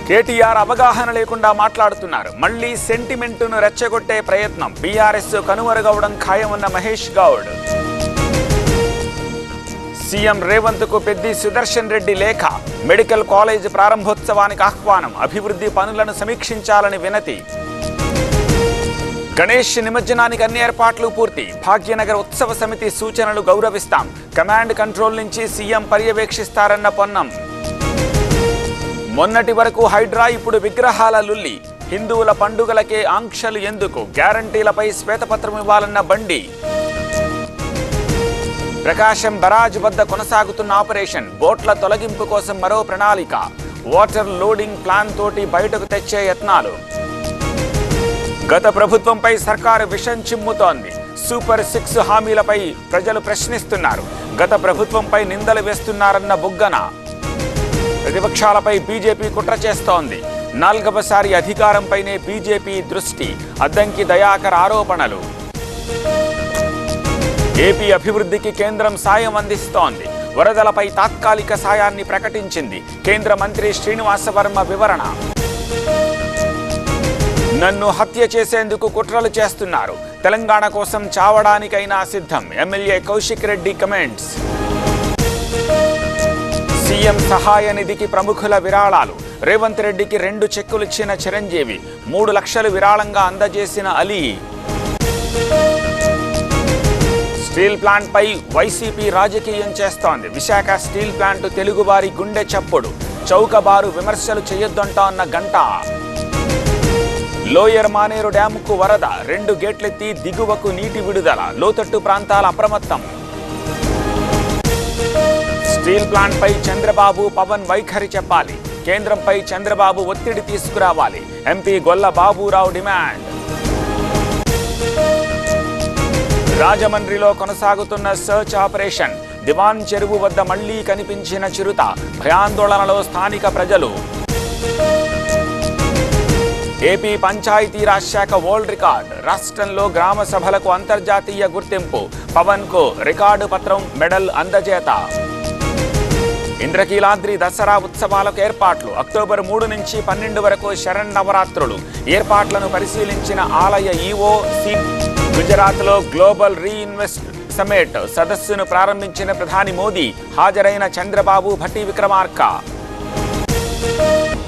కేటీఆర్ అవగాహన లేకుండా మాట్లాడుతున్నారు మళ్ళీ సెంటిమెంటును రెచ్చగొట్టే ప్రయత్నం బీఆర్ఎస్ కనుమరుగవడం ఖాయమన్న మహేష్ గౌడ్ సీఎం రేవంత్ కు పెద్ది సుదర్శన్ రెడ్డి లేఖ మెడికల్ కాలేజ్ ప్రారంభోత్సవానికి ఆహ్వానం అభివృద్ధి పనులను సమీక్షించాలని వినతి గణేష్ నిమజ్జనానికి అన్ని ఏర్పాట్లు పూర్తి భాగ్యనగర్ ఉత్సవ సమితి సూచనలు గౌరవిస్తాం కమాండ్ కంట్రోల్ నుంచి సీఎం పర్యవేక్షిస్తారన్న పొన్నం మొన్నటి వరకు హైడ్రా ఇప్పుడు విగ్రహాల లుల్లి హిందువుల పండుగలకే ఆంక్షలు ఎందుకు గ్యారంటీలపై శ్వేతపత్రం ఇవ్వాలన్న బండి ప్రకాశం బరాజ్ వద్ద కొనసాగుతున్న ఆపరేషన్ బోట్ల తొలగింపు కోసం మరో ప్రణాళిక వాటర్ లోడింగ్ ప్లాన్ తోటి బయటకు తెచ్చే యత్నాలు గత ప్రభుత్వంపై సర్కారు విషం చిమ్ముతోంది సూపర్ సిక్స్ హామీలపై ప్రజలు ప్రశ్నిస్తున్నారు గత ప్రభుత్వంపై నిందలు వేస్తున్నారన్న బుగ్గన ప్రతిపక్షాలపై బీజేపీ కుట్ర చేస్తోంది నాల్గవసారి అధికారంపైనే బీజేపీ దృష్టి అద్దంకి దయాకర్ ఆరోపణలు ఏపీ అభివృద్ధికి కేంద్రం సాయం అందిస్తోంది వరదలపై తాత్కాలిక సాయాన్ని ప్రకటించింది కేంద్ర మంత్రి శ్రీనివాస వర్మ వివరణ నన్ను హత్య చేసేందుకు కుట్రలు చేస్తున్నారు తెలంగాణ కోసం చావడానికైనా సిద్ధం MLA Kaushik Reddy comments CM సహాయ నిధికి ప్రముఖుల విరాళాలు రేవంత్ రెడ్డికి రెండు చెక్కులు ఇచ్చిన చిరంజీవి మూడు లక్షలు విరాళంగా అందజేసిన అలీ స్టీల్ ప్లాంట్ పై వైసీపీ రాజకీయం చేస్తోంది విశాఖ స్టీల్ ప్లాంట్ తెలుగువారి గుండె చప్పుడు చౌకబారు విమర్శలు చేయొద్దంటా అన్న గంట లోయర్ మానేరు డ్యాముకు వరద రెండు గేట్లెత్తి దిగువకు నీటి విడుదల లోతట్టు ప్రాంతాల అప్రమత్తం స్టీల్ ప్లాంట్ పై చంద్రబాబు పవన్ వైఖరి చెప్పాలి కేంద్రంపై చంద్రబాబు ఒత్తిడి తీసుకురావాలి ఎంపీ గొల్ల బాబురావు డిమాండ్ రాజమండ్రిలో కొనసాగుతున్న సర్చ్ ఆపరేషన్ దివాన్ చెరువు వద్ద మళ్లీ కనిపించిన చిరుత భయాందోళనలో స్థానిక ప్రజలు ఏపీ పంచాయతీరాజ్ శాఖ వరల్డ్ రికార్డ్ రాష్ట్రంలో గ్రామ సభలకు అంతర్జాతీయ గుర్తింపు పవన్ కు రికార్డు పత్రం మెడల్ అందజేత ఇంద్రకీలాద్రి దసరా ఉత్సవాలకు ఏర్పాట్లు అక్టోబర్ మూడు నుంచి పన్నెండు వరకు శరన్నవరాత్రులు ఏర్పాట్లను పరిశీలించిన ఆలయ ఈఓ సి గుజరాత్లో గ్లోబల్ రీఇన్వెస్ట్ సమిట్ సదస్సును ప్రారంభించిన ప్రధాని మోదీ హాజరైన చంద్రబాబు భట్టి విక్రమార్క